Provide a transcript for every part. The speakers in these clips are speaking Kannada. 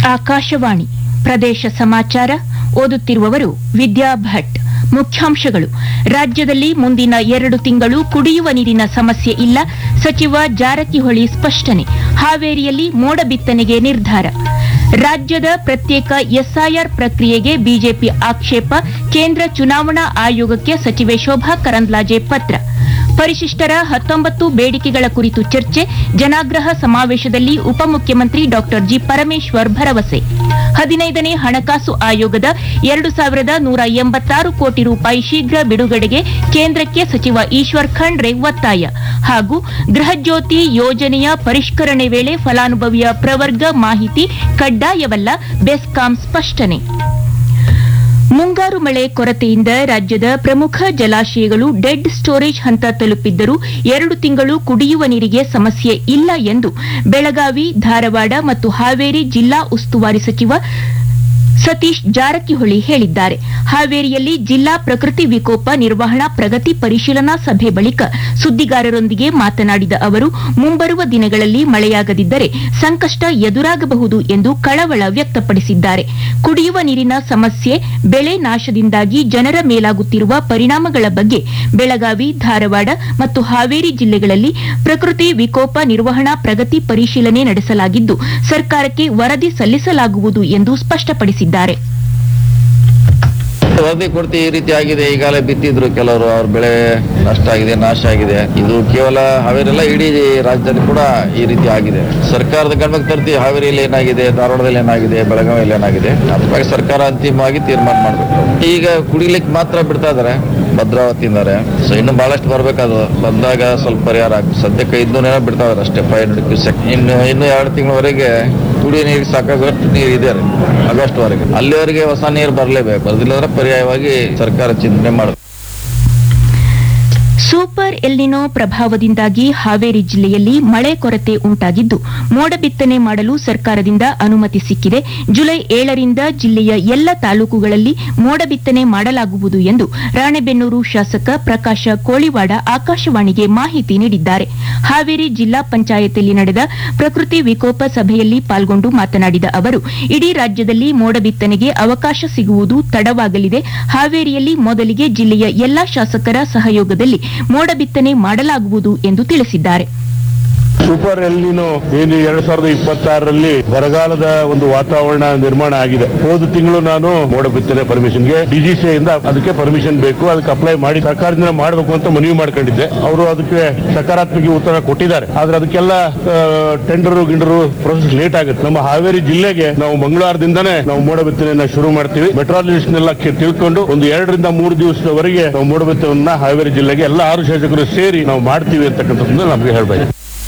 ಆಕಾಶವಾಣಿ ಪ್ರದೇಶ ಸಮಾಚಾರ ಓದುತ್ತಿರುವವರು ವಿದ್ಯಾ ಭಟ್ ಮುಖ್ಯಾಂಶಗಳು ರಾಜ್ಯದಲ್ಲಿ ಮುಂದಿನ ಎರಡು ತಿಂಗಳು ಕುಡಿಯುವ ನೀರಿನ ಸಮಸ್ಯೆ ಇಲ್ಲ ಸಚಿವ ಜಾರಕಿಹೊಳಿ ಸ್ಪಷ್ಟನೆ ಹಾವೇರಿಯಲ್ಲಿ ಮೋಡ ಬಿತ್ತನೆಗೆ ನಿರ್ಧಾರ ರಾಜ್ಯದ ಪ್ರತ್ಯೇಕ ಎಸ್ಐಆರ್ ಪ್ರಕ್ರಿಯೆಗೆ ಬಿಜೆಪಿ ಆಕ್ಷೇಪ ಕೇಂದ್ರ ಚುನಾವಣಾ ಆಯೋಗಕ್ಕೆ ಸಚಿವೆ ಶೋಭಾ ಕರಂದ್ಲಾಜೆ ಪತ್ರ ಪರಿಶಿಷ್ಟರ ಹತ್ತೊಂಬತ್ತು ಬೇಡಿಕೆಗಳ ಕುರಿತು ಚರ್ಚೆ ಜನಾಗ್ರಹ ಸಮಾವೇಶದಲ್ಲಿ ಉಪಮುಖ್ಯಮಂತ್ರಿ ಡಾ ಜಿ ಪರಮೇಶ್ವರ್ ಭರವಸೆ ಹದಿನೈದನೇ ಹಣಕಾಸು ಆಯೋಗದ ಎರಡು ಸಾವಿರದ ನೂರ ಎಂಬತ್ತಾರು ಕೋಟಿ ರೂಪಾಯಿ ಶೀಘ್ರ ಬಿಡುಗಡೆಗೆ ಕೇಂದ್ರಕ್ಕೆ ಸಚಿವ ಈಶ್ವರ್ ಖಂಡ್ರೆ ಒತ್ತಾಯ ಹಾಗೂ ಗೃಹಜ್ಯೋತಿ ಯೋಜನೆಯ ಪರಿಷ್ಕರಣೆ ವೇಳೆ ಫಲಾನುಭವಿಯ ಪ್ರವರ್ಗ ಮಾಹಿತಿ ಕಡ್ಡಾಯವಲ್ಲ ಬೆಸ್ಕಾಂ ಸ್ಪಷ್ಟನೆ ಮುಂಗಾರು ಮಳೆ ಕೊರತೆಯಿಂದ ರಾಜ್ಯದ ಪ್ರಮುಖ ಜಲಾಶಯಗಳು ಡೆಡ್ ಸ್ಟೋರೇಜ್ ಹಂತ ತಲುಪಿದ್ದರೂ ಎರಡು ತಿಂಗಳು ಕುಡಿಯುವ ನೀರಿಗೆ ಸಮಸ್ಯೆ ಇಲ್ಲ ಎಂದು ಬೆಳಗಾವಿ ಧಾರವಾಡ ಮತ್ತು ಹಾವೇರಿ ಜಿಲ್ಲಾ ಉಸ್ತುವಾರಿ ಸಚಿವ ಸತೀಶ್ ಜಾರಕಿಹೊಳಿ ಹೇಳಿದ್ದಾರೆ ಹಾವೇರಿಯಲ್ಲಿ ಜಿಲ್ಲಾ ಪ್ರಕೃತಿ ವಿಕೋಪ ನಿರ್ವಹಣಾ ಪ್ರಗತಿ ಪರಿಶೀಲನಾ ಸಭೆ ಬಳಿಕ ಸುದ್ದಿಗಾರರೊಂದಿಗೆ ಮಾತನಾಡಿದ ಅವರು ಮುಂಬರುವ ದಿನಗಳಲ್ಲಿ ಮಳೆಯಾಗದಿದ್ದರೆ ಸಂಕಷ್ಟ ಎದುರಾಗಬಹುದು ಎಂದು ಕಳವಳ ವ್ಯಕ್ತಪಡಿಸಿದ್ದಾರೆ ಕುಡಿಯುವ ನೀರಿನ ಸಮಸ್ಯೆ ಬೆಳೆ ನಾಶದಿಂದಾಗಿ ಜನರ ಮೇಲಾಗುತ್ತಿರುವ ಪರಿಣಾಮಗಳ ಬಗ್ಗೆ ಬೆಳಗಾವಿ ಧಾರವಾಡ ಮತ್ತು ಹಾವೇರಿ ಜಿಲ್ಲೆಗಳಲ್ಲಿ ಪ್ರಕೃತಿ ವಿಕೋಪ ನಿರ್ವಹಣಾ ಪ್ರಗತಿ ಪರಿಶೀಲನೆ ನಡೆಸಲಾಗಿದ್ದು ಸರ್ಕಾರಕ್ಕೆ ವರದಿ ಸಲ್ಲಿಸಲಾಗುವುದು ಎಂದು ಸ್ಪಷ್ಟಪಡಿಸಿದ್ದಾರೆ ವರದಿ ಕೊಡ್ತಿ ಈ ರೀತಿ ಆಗಿದೆ ಈಗಾಗಲೇ ಬಿತ್ತಿದ್ರು ಕೆಲವರು ಅವ್ರ ಬೆಳೆ ನಷ್ಟ ಆಗಿದೆ ನಾಶ ಆಗಿದೆ ಇದು ಕೇವಲ ಹಾವೇರಿಲ್ಲ ಇಡೀ ರಾಜ್ಯದಲ್ಲಿ ಕೂಡ ಈ ರೀತಿ ಆಗಿದೆ ಸರ್ಕಾರದ ಗಮನಕ್ಕೆ ತರ್ತಿ ಹಾವೇರಿಯಲ್ಲಿ ಏನಾಗಿದೆ ಧಾರವಾಡದಲ್ಲಿ ಏನಾಗಿದೆ ಬೆಳಗಾವಿಯಲ್ಲಿ ಏನಾಗಿದೆ ಅದ್ರ ಬಗ್ಗೆ ಸರ್ಕಾರ ಅಂತಿಮವಾಗಿ ತೀರ್ಮಾನ ಮಾಡಬೇಕು ಈಗ ಕುಡಿಲಿಕ್ಕೆ ಮಾತ್ರ ಬಿಡ್ತಾ ಇದಾರೆ ಭದ್ರಾವತಿಯಿಂದಾರೆ ಸೊ ಇನ್ನು ಬಹಳಷ್ಟು ಬರ್ಬೇಕದು ಬಂದಾಗ ಸ್ವಲ್ಪ ಪರಿಹಾರ ಆಗ್ತದೆ ಸದ್ಯಕ್ಕೆ ಐದ್ನೂರ ಬಿಡ್ತಾ ಇದಾರೆ ಅಷ್ಟೇ ಫೈವ್ ಹಂಡ್ರೆಡ್ ಕ್ಯೂಸೆಕ್ ಇನ್ನು ಇನ್ನು ಎರಡು ತಿಂಗಳವರೆಗೆ ಕುಡಿಯೋ ನೀರಿಗೆ ಸಾಕಾಗುವಷ್ಟು ನೀರು ಇದೆ ರೀ ಆಗಸ್ಟ್ ವರೆಗೆ ಅಲ್ಲಿವರೆಗೆ ಹೊಸ ನೀರು ಬರಲೇಬೇಕು ಅದಿಲ್ಲದ್ರೆ ಪರ್ಯಾಯವಾಗಿ ಸರ್ಕಾರ ಚಿಂತನೆ ಮಾಡುತ್ತೆ ಸೂಪರ್ ಎಲ್ನಿನೋ ಪ್ರಭಾವದಿಂದಾಗಿ ಹಾವೇರಿ ಜಿಲ್ಲೆಯಲ್ಲಿ ಮಳೆ ಕೊರತೆ ಉಂಟಾಗಿದ್ದು ಮೋಡ ಬಿತ್ತನೆ ಮಾಡಲು ಸರ್ಕಾರದಿಂದ ಅನುಮತಿ ಸಿಕ್ಕಿದೆ ಜುಲೈ ಏಳರಿಂದ ಜಿಲ್ಲೆಯ ಎಲ್ಲ ತಾಲೂಕುಗಳಲ್ಲಿ ಮೋಡ ಬಿತ್ತನೆ ಮಾಡಲಾಗುವುದು ಎಂದು ರಾಣೆಬೆನ್ನೂರು ಶಾಸಕ ಪ್ರಕಾಶ ಕೋಳಿವಾಡ ಆಕಾಶವಾಣಿಗೆ ಮಾಹಿತಿ ನೀಡಿದ್ದಾರೆ ಹಾವೇರಿ ಜಿಲ್ಲಾ ಪಂಚಾಯತಿಯಲ್ಲಿ ನಡೆದ ಪ್ರಕೃತಿ ವಿಕೋಪ ಸಭೆಯಲ್ಲಿ ಪಾಲ್ಗೊಂಡು ಮಾತನಾಡಿದ ಅವರು ಇಡೀ ರಾಜ್ಯದಲ್ಲಿ ಮೋಡ ಬಿತ್ತನೆಗೆ ಅವಕಾಶ ಸಿಗುವುದು ತಡವಾಗಲಿದೆ ಹಾವೇರಿಯಲ್ಲಿ ಮೊದಲಿಗೆ ಜಿಲ್ಲೆಯ ಎಲ್ಲಾ ಶಾಸಕರ ಸಹಯೋಗದಲ್ಲಿ ಮೋಡ ಬಿತ್ತನೆ ಮಾಡಲಾಗುವುದು ಎಂದು ತಿಳಿಸಿದ್ದಾರೆ ಸೂಪರ್ ಎಲ್ಲಿನೋ ಏನು ಎರಡ್ ಸಾವಿರದ ಇಪ್ಪತ್ತಾರರಲ್ಲಿ ಬರಗಾಲದ ಒಂದು ವಾತಾವರಣ ನಿರ್ಮಾಣ ಆಗಿದೆ ಹೋದ ತಿಂಗಳು ನಾನು ಮೋಡ ಬಿತ್ತನೆ ಪರ್ಮಿಷನ್ಗೆ ಡಿಜಿಸಿ ಇಂದ ಅದಕ್ಕೆ ಪರ್ಮಿಷನ್ ಬೇಕು ಅದಕ್ಕೆ ಅಪ್ಲೈ ಮಾಡಿ ಸರ್ಕಾರದಿಂದ ಮಾಡಬೇಕು ಅಂತ ಮನವಿ ಮಾಡ್ಕೊಂಡಿದ್ದೆ ಅವರು ಅದಕ್ಕೆ ಸಕಾರಾತ್ಮಕ ಉತ್ತರ ಕೊಟ್ಟಿದ್ದಾರೆ ಆದ್ರೆ ಅದಕ್ಕೆಲ್ಲ ಟೆಂಡರ್ ಗಿಂಡರು ಪ್ರೊಸೆಸ್ ಲೇಟ್ ಆಗುತ್ತೆ ನಮ್ಮ ಹಾವೇರಿ ಜಿಲ್ಲೆಗೆ ನಾವು ಮಂಗಳವಾರದಿಂದಾನೇ ನಾವು ಮೋಡ ಬಿತ್ತನೆಯನ್ನ ಶುರು ಮಾಡ್ತೀವಿ ಮೆಟ್ರಾಲಜಿಸ್ಟ್ನೆಲ್ಲ ತಿಳ್ಕೊಂಡು ಒಂದು ಎರಡರಿಂದ ಮೂರು ದಿವಸದವರೆಗೆ ನಾವು ಮೋಡ ಬಿತ್ತನೆಯನ್ನ ಹಾವೇರಿ ಜಿಲ್ಲೆಗೆ ಎಲ್ಲ ಆರು ಶಾಸಕರು ಸೇರಿ ನಾವು ಮಾಡ್ತೀವಿ ಅಂತಕ್ಕಂಥದ್ದನ್ನ ನಮಗೆ ಹೇಳ್ಬೇಕು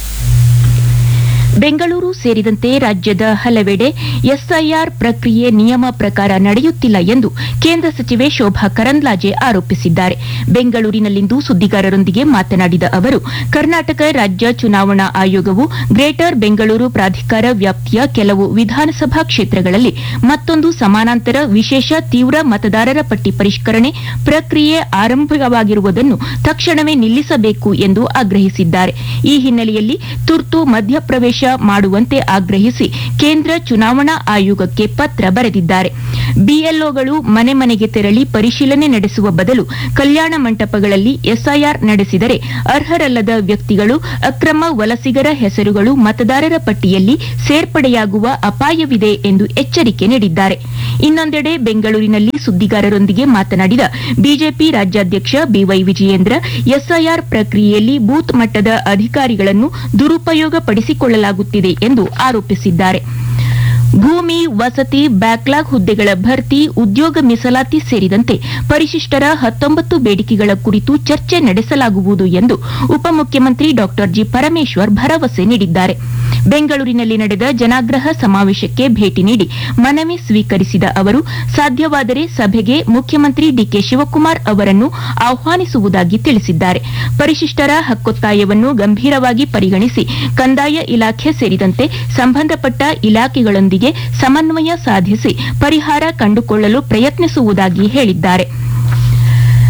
ಬೆಂಗಳೂರು ಸೇರಿದಂತೆ ರಾಜ್ಯದ ಹಲವೆಡೆ ಎಸ್ಐಆರ್ ಪ್ರಕ್ರಿಯೆ ನಿಯಮ ಪ್ರಕಾರ ನಡೆಯುತ್ತಿಲ್ಲ ಎಂದು ಕೇಂದ್ರ ಸಚಿವೆ ಶೋಭಾ ಕರಂದ್ಲಾಜೆ ಆರೋಪಿಸಿದ್ದಾರೆ ಬೆಂಗಳೂರಿನಲ್ಲಿಂದು ಸುದ್ದಿಗಾರರೊಂದಿಗೆ ಮಾತನಾಡಿದ ಅವರು ಕರ್ನಾಟಕ ರಾಜ್ಯ ಚುನಾವಣಾ ಆಯೋಗವು ಗ್ರೇಟರ್ ಬೆಂಗಳೂರು ಪ್ರಾಧಿಕಾರ ವ್ಯಾಪ್ತಿಯ ಕೆಲವು ವಿಧಾನಸಭಾ ಕ್ಷೇತ್ರಗಳಲ್ಲಿ ಮತ್ತೊಂದು ಸಮಾನಾಂತರ ವಿಶೇಷ ತೀವ್ರ ಮತದಾರರ ಪಟ್ಟಿ ಪರಿಷ್ಕರಣೆ ಪ್ರಕ್ರಿಯೆ ಆರಂಭವಾಗಿರುವುದನ್ನು ತಕ್ಷಣವೇ ನಿಲ್ಲಿಸಬೇಕು ಎಂದು ಆಗ್ರಹಿಸಿದ್ದಾರೆ ಈ ಹಿನ್ನೆಲೆಯಲ್ಲಿ ತುರ್ತು ಮಧ್ಯಪ್ರವೇಶ ಮಾಡುವಂತೆ ಆಗ್ರಹಿಸಿ ಕೇಂದ್ರ ಚುನಾವಣಾ ಆಯೋಗಕ್ಕೆ ಪತ್ರ ಬರೆದಿದ್ದಾರೆ ಬಿಎಲ್ಒಗಳು ಮನೆ ಮನೆಗೆ ತೆರಳಿ ಪರಿಶೀಲನೆ ನಡೆಸುವ ಬದಲು ಕಲ್ಯಾಣ ಮಂಟಪಗಳಲ್ಲಿ ಎಸ್ಐಆರ್ ನಡೆಸಿದರೆ ಅರ್ಹರಲ್ಲದ ವ್ಯಕ್ತಿಗಳು ಅಕ್ರಮ ವಲಸಿಗರ ಹೆಸರುಗಳು ಮತದಾರರ ಪಟ್ಟಿಯಲ್ಲಿ ಸೇರ್ಪಡೆಯಾಗುವ ಅಪಾಯವಿದೆ ಎಂದು ಎಚ್ಚರಿಕೆ ನೀಡಿದ್ದಾರೆ ಇನ್ನೊಂದೆಡೆ ಬೆಂಗಳೂರಿನಲ್ಲಿ ಸುದ್ದಿಗಾರರೊಂದಿಗೆ ಮಾತನಾಡಿದ ಬಿಜೆಪಿ ರಾಜ್ಯಾಧ್ಯಕ್ಷ ಬಿವೈ ವಿಜಯೇಂದ್ರ ಎಸ್ಐಆರ್ ಪ್ರಕ್ರಿಯೆಯಲ್ಲಿ ಬೂತ್ ಮಟ್ಟದ ಅಧಿಕಾರಿಗಳನ್ನು ದುರುಪಯೋಗಪಡಿಸಿಕೊಳ್ಳಲಾಗುತ್ತಿದೆ ಎಂದು ಆರೋಪಿಸಿದ್ದಾರೆ ಭೂಮಿ ವಸತಿ ಬ್ಯಾಕ್ಲಾಗ್ ಹುದ್ದೆಗಳ ಭರ್ತಿ ಉದ್ಯೋಗ ಮೀಸಲಾತಿ ಸೇರಿದಂತೆ ಪರಿಶಿಷ್ಟರ ಹತ್ತೊಂಬತ್ತು ಬೇಡಿಕೆಗಳ ಕುರಿತು ಚರ್ಚೆ ನಡೆಸಲಾಗುವುದು ಎಂದು ಉಪಮುಖ್ಯಮಂತ್ರಿ ಡಾ ಜಿ ಪರಮೇಶ್ವರ್ ಭರವಸೆ ನೀಡಿದ್ದಾರೆ ಬೆಂಗಳೂರಿನಲ್ಲಿ ನಡೆದ ಜನಾಗ್ರಹ ಸಮಾವೇಶಕ್ಕೆ ಭೇಟಿ ನೀಡಿ ಮನವಿ ಸ್ವೀಕರಿಸಿದ ಅವರು ಸಾಧ್ಯವಾದರೆ ಸಭೆಗೆ ಮುಖ್ಯಮಂತ್ರಿ ಡಿಕೆ ಶಿವಕುಮಾರ್ ಅವರನ್ನು ಆಹ್ವಾನಿಸುವುದಾಗಿ ತಿಳಿಸಿದ್ದಾರೆ ಪರಿಶಿಷ್ಟರ ಹಕ್ಕೊತ್ತಾಯವನ್ನು ಗಂಭೀರವಾಗಿ ಪರಿಗಣಿಸಿ ಕಂದಾಯ ಇಲಾಖೆ ಸೇರಿದಂತೆ ಸಂಬಂಧಪಟ್ಟ ಇಲಾಖೆಗಳೊಂದಿಗೆ ಸಮನ್ವಯ ಸಾಧಿಸಿ ಪರಿಹಾರ ಕಂಡುಕೊಳ್ಳಲು ಪ್ರಯತ್ನಿಸುವುದಾಗಿ ಹೇಳಿದ್ದಾರೆ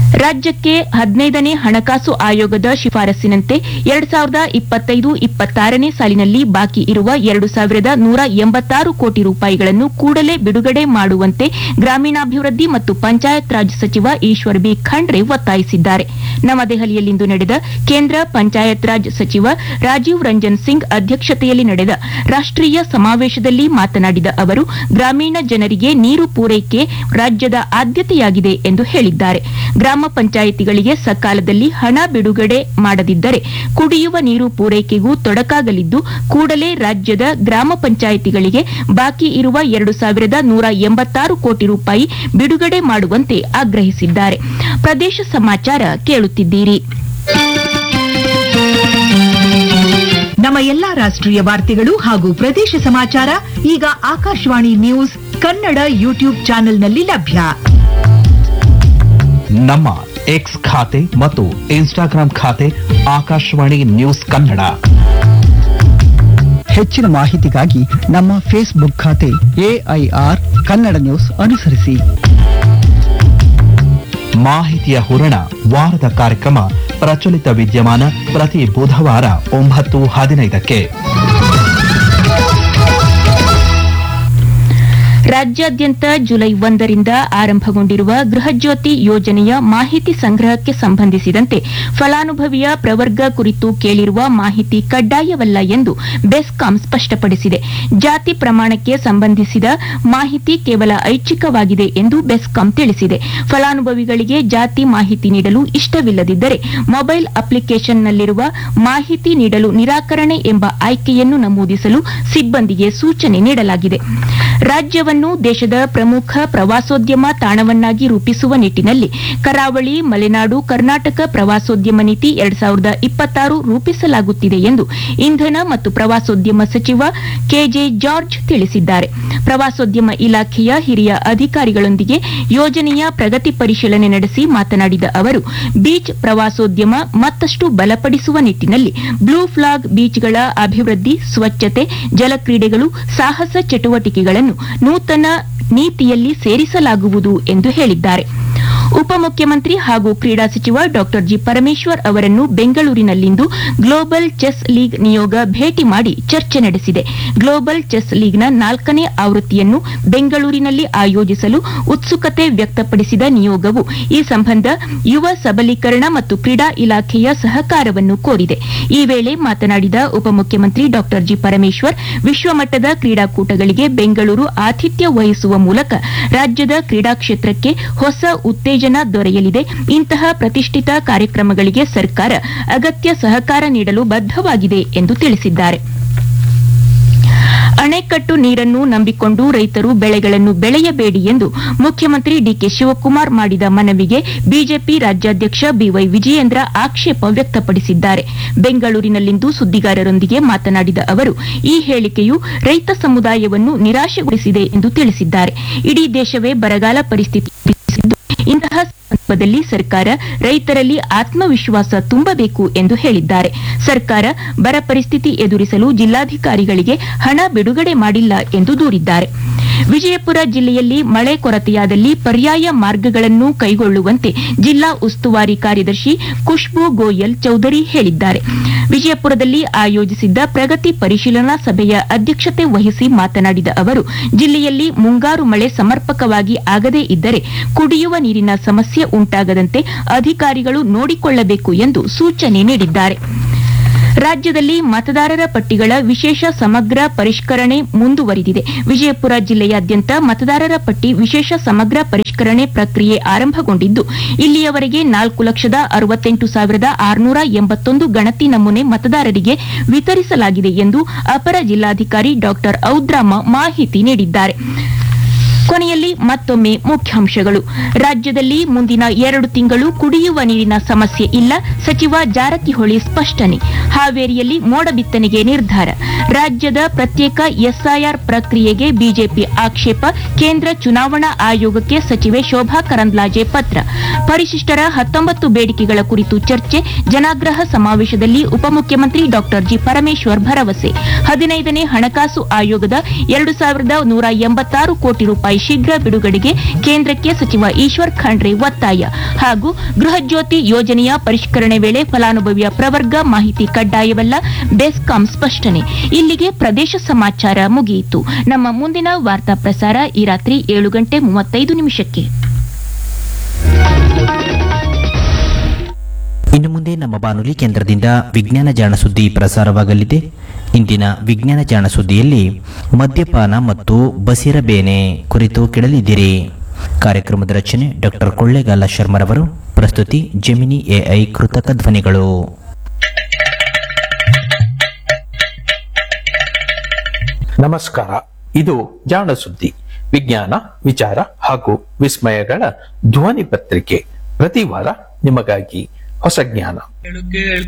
ರಾಜ್ಯಕ್ಕೆ ಹದಿನೈದನೇ ಹಣಕಾಸು ಆಯೋಗದ ಶಿಫಾರಸ್ಸಿನಂತೆ ಎರಡ್ ಸಾವಿರದ ಇಪ್ಪತ್ತೈದು ಇಪ್ಪತ್ತಾರನೇ ಸಾಲಿನಲ್ಲಿ ಬಾಕಿ ಇರುವ ಎರಡು ಸಾವಿರದ ನೂರ ಎಂಬತ್ತಾರು ಕೋಟಿ ರೂಪಾಯಿಗಳನ್ನು ಕೂಡಲೇ ಬಿಡುಗಡೆ ಮಾಡುವಂತೆ ಗ್ರಾಮೀಣಾಭಿವೃದ್ಧಿ ಮತ್ತು ಪಂಚಾಯತ್ ರಾಜ್ ಸಚಿವ ಈಶ್ವರ್ ಬಿ ಖಂಡ್ರೆ ಒತ್ತಾಯಿಸಿದ್ದಾರೆ ನವದೆಹಲಿಯಲ್ಲಿಂದು ನಡೆದ ಕೇಂದ್ರ ಪಂಚಾಯತ್ ರಾಜ್ ಸಚಿವ ರಾಜೀವ್ ರಂಜನ್ ಸಿಂಗ್ ಅಧ್ಯಕ್ಷತೆಯಲ್ಲಿ ನಡೆದ ರಾಷ್ಟೀಯ ಸಮಾವೇಶದಲ್ಲಿ ಮಾತನಾಡಿದ ಅವರು ಗ್ರಾಮೀಣ ಜನರಿಗೆ ನೀರು ಪೂರೈಕೆ ರಾಜ್ಯದ ಆದ್ಯತೆಯಾಗಿದೆ ಎಂದು ಹೇಳಿದ್ದಾರೆ ಗ್ರಾಮ ಪಂಚಾಯಿತಿಗಳಿಗೆ ಸಕಾಲದಲ್ಲಿ ಹಣ ಬಿಡುಗಡೆ ಮಾಡದಿದ್ದರೆ ಕುಡಿಯುವ ನೀರು ಪೂರೈಕೆಗೂ ತೊಡಕಾಗಲಿದ್ದು ಕೂಡಲೇ ರಾಜ್ಯದ ಗ್ರಾಮ ಪಂಚಾಯಿತಿಗಳಿಗೆ ಬಾಕಿ ಇರುವ ಎರಡು ಸಾವಿರದ ನೂರ ಎಂಬತ್ತಾರು ಕೋಟಿ ರೂಪಾಯಿ ಬಿಡುಗಡೆ ಮಾಡುವಂತೆ ಆಗ್ರಹಿಸಿದ್ದಾರೆ ಪ್ರದೇಶ ಸಮಾಚಾರ ಕೇಳುತ್ತಿದ್ದೀರಿ ನಮ್ಮ ಎಲ್ಲಾ ರಾಷ್ಟ್ರೀಯ ವಾರ್ತೆಗಳು ಹಾಗೂ ಪ್ರದೇಶ ಸಮಾಚಾರ ಈಗ ಆಕಾಶವಾಣಿ ನ್ಯೂಸ್ ಕನ್ನಡ ಯೂಟ್ಯೂಬ್ ಚಾನೆಲ್ನಲ್ಲಿ ಲಭ್ಯ ನಮ್ಮ ಎಕ್ಸ್ ಖಾತೆ ಮತ್ತು ಇನ್ಸ್ಟಾಗ್ರಾಂ ಖಾತೆ ಆಕಾಶವಾಣಿ ನ್ಯೂಸ್ ಕನ್ನಡ ಹೆಚ್ಚಿನ ಮಾಹಿತಿಗಾಗಿ ನಮ್ಮ ಫೇಸ್ಬುಕ್ ಖಾತೆ ಎಐಆರ್ ಕನ್ನಡ ನ್ಯೂಸ್ ಅನುಸರಿಸಿ ಮಾಹಿತಿಯ ಹೂರಣ ವಾರದ ಕಾರ್ಯಕ್ರಮ ಪ್ರಚಲಿತ ವಿದ್ಯಮಾನ ಪ್ರತಿ ಬುಧವಾರ ಒಂಬತ್ತು ಹದಿನೈದಕ್ಕೆ ರಾಜ್ಯಾದ್ಯಂತ ಜುಲೈ ಒಂದರಿಂದ ಆರಂಭಗೊಂಡಿರುವ ಗೃಹಜ್ಯೋತಿ ಯೋಜನೆಯ ಮಾಹಿತಿ ಸಂಗ್ರಹಕ್ಕೆ ಸಂಬಂಧಿಸಿದಂತೆ ಫಲಾನುಭವಿಯ ಪ್ರವರ್ಗ ಕುರಿತು ಕೇಳಿರುವ ಮಾಹಿತಿ ಕಡ್ಡಾಯವಲ್ಲ ಎಂದು ಬೆಸ್ಕಾಂ ಸ್ಪಷ್ಟಪಡಿಸಿದೆ ಜಾತಿ ಪ್ರಮಾಣಕ್ಕೆ ಸಂಬಂಧಿಸಿದ ಮಾಹಿತಿ ಕೇವಲ ಐಚ್ಛಿಕವಾಗಿದೆ ಎಂದು ಬೆಸ್ಕಾಂ ತಿಳಿಸಿದೆ ಫಲಾನುಭವಿಗಳಿಗೆ ಜಾತಿ ಮಾಹಿತಿ ನೀಡಲು ಇಷ್ಟವಿಲ್ಲದಿದ್ದರೆ ಮೊಬೈಲ್ ಅಪ್ಲಿಕೇಶನ್ನಲ್ಲಿರುವ ಮಾಹಿತಿ ನೀಡಲು ನಿರಾಕರಣೆ ಎಂಬ ಆಯ್ಕೆಯನ್ನು ನಮೂದಿಸಲು ಸಿಬ್ಬಂದಿಗೆ ಸೂಚನೆ ನೀಡಲಾಗಿದೆ ರಾಜ್ಯವನ್ನು ದೇಶದ ಪ್ರಮುಖ ಪ್ರವಾಸೋದ್ಯಮ ತಾಣವನ್ನಾಗಿ ರೂಪಿಸುವ ನಿಟ್ಟಿನಲ್ಲಿ ಕರಾವಳಿ ಮಲೆನಾಡು ಕರ್ನಾಟಕ ಪ್ರವಾಸೋದ್ಯಮ ನೀತಿ ಎರಡ್ ಸಾವಿರದ ಇಪ್ಪತ್ತಾರು ರೂಪಿಸಲಾಗುತ್ತಿದೆ ಎಂದು ಇಂಧನ ಮತ್ತು ಪ್ರವಾಸೋದ್ಯಮ ಸಚಿವ ಕೆಜೆ ಜಾರ್ಜ್ ತಿಳಿಸಿದ್ದಾರೆ ಪ್ರವಾಸೋದ್ಯಮ ಇಲಾಖೆಯ ಹಿರಿಯ ಅಧಿಕಾರಿಗಳೊಂದಿಗೆ ಯೋಜನೆಯ ಪ್ರಗತಿ ಪರಿಶೀಲನೆ ನಡೆಸಿ ಮಾತನಾಡಿದ ಅವರು ಬೀಚ್ ಪ್ರವಾಸೋದ್ಯಮ ಮತ್ತಷ್ಟು ಬಲಪಡಿಸುವ ನಿಟ್ಟಿನಲ್ಲಿ ಬ್ಲೂ ಫ್ಲಾಗ್ ಬೀಚ್ಗಳ ಅಭಿವೃದ್ಧಿ ಸ್ವಚ್ಛತೆ ಜಲಕ್ರೀಡೆಗಳು ಸಾಹಸ ಚಟುವಟಿಕೆಗಳನ್ನು ನೂತನ ನೀತಿಯಲ್ಲಿ ಸೇರಿಸಲಾಗುವುದು ಎಂದು ಹೇಳಿದ್ದಾರೆ ಉಪಮುಖ್ಯಮಂತ್ರಿ ಹಾಗೂ ಕ್ರೀಡಾ ಸಚಿವ ಡಾ ಜಿ ಪರಮೇಶ್ವರ್ ಅವರನ್ನು ಬೆಂಗಳೂರಿನಲ್ಲಿಂದು ಗ್ಲೋಬಲ್ ಚೆಸ್ ಲೀಗ್ ನಿಯೋಗ ಭೇಟಿ ಮಾಡಿ ಚರ್ಚೆ ನಡೆಸಿದೆ ಗ್ಲೋಬಲ್ ಚೆಸ್ ಲೀಗ್ನ ನಾಲ್ಕನೇ ಆವೃತ್ತಿಯನ್ನು ಬೆಂಗಳೂರಿನಲ್ಲಿ ಆಯೋಜಿಸಲು ಉತ್ಸುಕತೆ ವ್ಯಕ್ತಪಡಿಸಿದ ನಿಯೋಗವು ಈ ಸಂಬಂಧ ಯುವ ಸಬಲೀಕರಣ ಮತ್ತು ಕ್ರೀಡಾ ಇಲಾಖೆಯ ಸಹಕಾರವನ್ನು ಕೋರಿದೆ ಈ ವೇಳೆ ಮಾತನಾಡಿದ ಉಪಮುಖ್ಯಮಂತ್ರಿ ಡಾ ಜಿ ಪರಮೇಶ್ವರ್ ವಿಶ್ವಮಟ್ಟದ ಕ್ರೀಡಾಕೂಟಗಳಿಗೆ ಬೆಂಗಳೂರು ಆತಿಥ್ಯ ವಹಿಸುವ ಮೂಲಕ ರಾಜ್ಯದ ಕ್ರೀಡಾ ಕ್ಷೇತ್ರಕ್ಕೆ ಹೊಸ ಉತ್ತೇಜನ ದೊರೆಯಲಿದೆ ಇಂತಹ ಪ್ರತಿಷ್ಠಿತ ಕಾರ್ಯಕ್ರಮಗಳಿಗೆ ಸರ್ಕಾರ ಅಗತ್ಯ ಸಹಕಾರ ನೀಡಲು ಬದ್ಧವಾಗಿದೆ ಎಂದು ತಿಳಿಸಿದ್ದಾರೆ ಅಣೆಕಟ್ಟು ನೀರನ್ನು ನಂಬಿಕೊಂಡು ರೈತರು ಬೆಳೆಗಳನ್ನು ಬೆಳೆಯಬೇಡಿ ಎಂದು ಮುಖ್ಯಮಂತ್ರಿ ಡಿಕೆ ಶಿವಕುಮಾರ್ ಮಾಡಿದ ಮನವಿಗೆ ಬಿಜೆಪಿ ರಾಜ್ಯಾಧ್ಯಕ್ಷ ಬಿವೈ ವಿಜಯೇಂದ್ರ ಆಕ್ಷೇಪ ವ್ಯಕ್ತಪಡಿಸಿದ್ದಾರೆ ಬೆಂಗಳೂರಿನಲ್ಲಿಂದು ಸುದ್ದಿಗಾರರೊಂದಿಗೆ ಮಾತನಾಡಿದ ಅವರು ಈ ಹೇಳಿಕೆಯು ರೈತ ಸಮುದಾಯವನ್ನು ನಿರಾಶೆಗೊಳಿಸಿದೆ ಎಂದು ತಿಳಿಸಿದ್ದಾರೆ ಇಡೀ ದೇಶವೇ ಬರಗಾಲ ಪರಿಸ್ಥಿತಿ ಎದುರಿಸಿದ್ದು ಇಂತಹ ಸಂದರ್ಭದಲ್ಲಿ ಸರ್ಕಾರ ರೈತರಲ್ಲಿ ಆತ್ಮವಿಶ್ವಾಸ ತುಂಬಬೇಕು ಎಂದು ಹೇಳಿದ್ದಾರೆ ಸರ್ಕಾರ ಬರ ಪರಿಸ್ಥಿತಿ ಎದುರಿಸಲು ಜಿಲ್ಲಾಧಿಕಾರಿಗಳಿಗೆ ಹಣ ಬಿಡುಗಡೆ ಮಾಡಿಲ್ಲ ಎಂದು ದೂರಿದ್ದಾರೆ ವಿಜಯಪುರ ಜಿಲ್ಲೆಯಲ್ಲಿ ಮಳೆ ಕೊರತೆಯಾದಲ್ಲಿ ಪರ್ಯಾಯ ಮಾರ್ಗಗಳನ್ನು ಕೈಗೊಳ್ಳುವಂತೆ ಜಿಲ್ಲಾ ಉಸ್ತುವಾರಿ ಕಾರ್ಯದರ್ಶಿ ಖುಷ್ಬೂ ಗೋಯಲ್ ಚೌಧರಿ ಹೇಳಿದ್ದಾರೆ ವಿಜಯಪುರದಲ್ಲಿ ಆಯೋಜಿಸಿದ್ದ ಪ್ರಗತಿ ಪರಿಶೀಲನಾ ಸಭೆಯ ಅಧ್ಯಕ್ಷತೆ ವಹಿಸಿ ಮಾತನಾಡಿದ ಅವರು ಜಿಲ್ಲೆಯಲ್ಲಿ ಮುಂಗಾರು ಮಳೆ ಸಮರ್ಪಕವಾಗಿ ಆಗದೇ ಇದ್ದರೆ ಕುಡಿಯುವ ನೀರಿನ ಸಮಸ್ಯೆ ಉಂಟಾಗದಂತೆ ಅಧಿಕಾರಿಗಳು ನೋಡಿಕೊಳ್ಳಬೇಕು ಎಂದು ಸೂಚನೆ ನೀಡಿದ್ದಾರೆ ರಾಜ್ಯದಲ್ಲಿ ಮತದಾರರ ಪಟ್ಟಿಗಳ ವಿಶೇಷ ಸಮಗ್ರ ಪರಿಷ್ಕರಣೆ ಮುಂದುವರಿದಿದೆ ವಿಜಯಪುರ ಜಿಲ್ಲೆಯಾದ್ಯಂತ ಮತದಾರರ ಪಟ್ಟಿ ವಿಶೇಷ ಸಮಗ್ರ ಪರಿಷ್ಕರಣೆ ಪ್ರಕ್ರಿಯೆ ಆರಂಭಗೊಂಡಿದ್ದು ಇಲ್ಲಿಯವರೆಗೆ ನಾಲ್ಕು ಲಕ್ಷದ ಅರವತ್ತೆಂಟು ಸಾವಿರದ ಆರುನೂರ ಎಂಬತ್ತೊಂದು ಗಣತಿ ನಮೂನೆ ಮತದಾರರಿಗೆ ವಿತರಿಸಲಾಗಿದೆ ಎಂದು ಅಪರ ಜಿಲ್ಲಾಧಿಕಾರಿ ಡಾ ಔದ್ರಾಮ ಮಾಹಿತಿ ನೀಡಿದ್ದಾರೆ ಕೊನೆಯಲ್ಲಿ ಮತ್ತೊಮ್ಮೆ ಮುಖ್ಯಾಂಶಗಳು ರಾಜ್ಯದಲ್ಲಿ ಮುಂದಿನ ಎರಡು ತಿಂಗಳು ಕುಡಿಯುವ ನೀರಿನ ಸಮಸ್ಯೆ ಇಲ್ಲ ಸಚಿವ ಜಾರಕಿಹೊಳಿ ಸ್ಪಷ್ಟನೆ ಹಾವೇರಿಯಲ್ಲಿ ಮೋಡ ಬಿತ್ತನೆಗೆ ನಿರ್ಧಾರ ರಾಜ್ಯದ ಪ್ರತ್ಯೇಕ ಎಸ್ಐಆರ್ ಪ್ರಕ್ರಿಯೆಗೆ ಬಿಜೆಪಿ ಆಕ್ಷೇಪ ಕೇಂದ್ರ ಚುನಾವಣಾ ಆಯೋಗಕ್ಕೆ ಸಚಿವೆ ಶೋಭಾ ಕರಂದ್ಲಾಜೆ ಪತ್ರ ಪರಿಶಿಷ್ಟರ ಹತ್ತೊಂಬತ್ತು ಬೇಡಿಕೆಗಳ ಕುರಿತು ಚರ್ಚೆ ಜನಾಗ್ರಹ ಸಮಾವೇಶದಲ್ಲಿ ಉಪಮುಖ್ಯಮಂತ್ರಿ ಡಾ ಜಿ ಪರಮೇಶ್ವರ್ ಭರವಸೆ ಹದಿನೈದನೇ ಹಣಕಾಸು ಆಯೋಗದ ಎರಡು ಸಾವಿರದ ನೂರ ಎಂಬತ್ತಾರು ಕೋಟಿ ರೂಪಾಯಿ ಶೀಘ್ರ ಬಿಡುಗಡೆಗೆ ಕೇಂದ್ರಕ್ಕೆ ಸಚಿವ ಈಶ್ವರ್ ಖಂಡ್ರೆ ಒತ್ತಾಯ ಹಾಗೂ ಗೃಹಜ್ಯೋತಿ ಯೋಜನೆಯ ಪರಿಷ್ಕರಣೆ ವೇಳೆ ಫಲಾನುಭವಿಯ ಪ್ರವರ್ಗ ಮಾಹಿತಿ ಕಡ್ಡಾಯವಲ್ಲ ಬೆಸ್ಕಾಂ ಸ್ಪಷ್ಟನೆ ಇಲ್ಲಿಗೆ ಪ್ರದೇಶ ಸಮಾಚಾರ ಮುಗಿಯಿತು ನಮ್ಮ ಮುಂದಿನ ವಾರ್ತಾ ಪ್ರಸಾರ ಈ ರಾತ್ರಿ ಏಳು ಗಂಟೆ ಮೂವತ್ತೈದು ನಿಮಿಷಕ್ಕೆ ಇನ್ನು ಮುಂದೆ ನಮ್ಮ ಬಾನುಲಿ ಕೇಂದ್ರದಿಂದ ವಿಜ್ಞಾನ ಜಾಣ ಸುದ್ದಿ ಪ್ರಸಾರವಾಗಲಿದೆ ಇಂದಿನ ವಿಜ್ಞಾನ ಜಾಣ ಸುದ್ದಿಯಲ್ಲಿ ಮದ್ಯಪಾನ ಮತ್ತು ಬಸಿರಬೇನೆ ಕುರಿತು ಕೇಳಲಿದ್ದೀರಿ ಕಾರ್ಯಕ್ರಮದ ರಚನೆ ಡಾಕ್ಟರ್ ಕೊಳ್ಳೇಗಾಲ ಶರ್ಮರವರು ಪ್ರಸ್ತುತಿ ಜೆಮಿನಿ ಎಐ ಕೃತಕ ಧ್ವನಿಗಳು ನಮಸ್ಕಾರ ಇದು ಜಾಣ ಸುದ್ದಿ ವಿಜ್ಞಾನ ವಿಚಾರ ಹಾಗೂ ವಿಸ್ಮಯಗಳ ಧ್ವನಿ ಪತ್ರಿಕೆ ಪ್ರತಿ ವಾರ ನಿಮಗಾಗಿ ಹೊಸ ಜ್ಞಾನ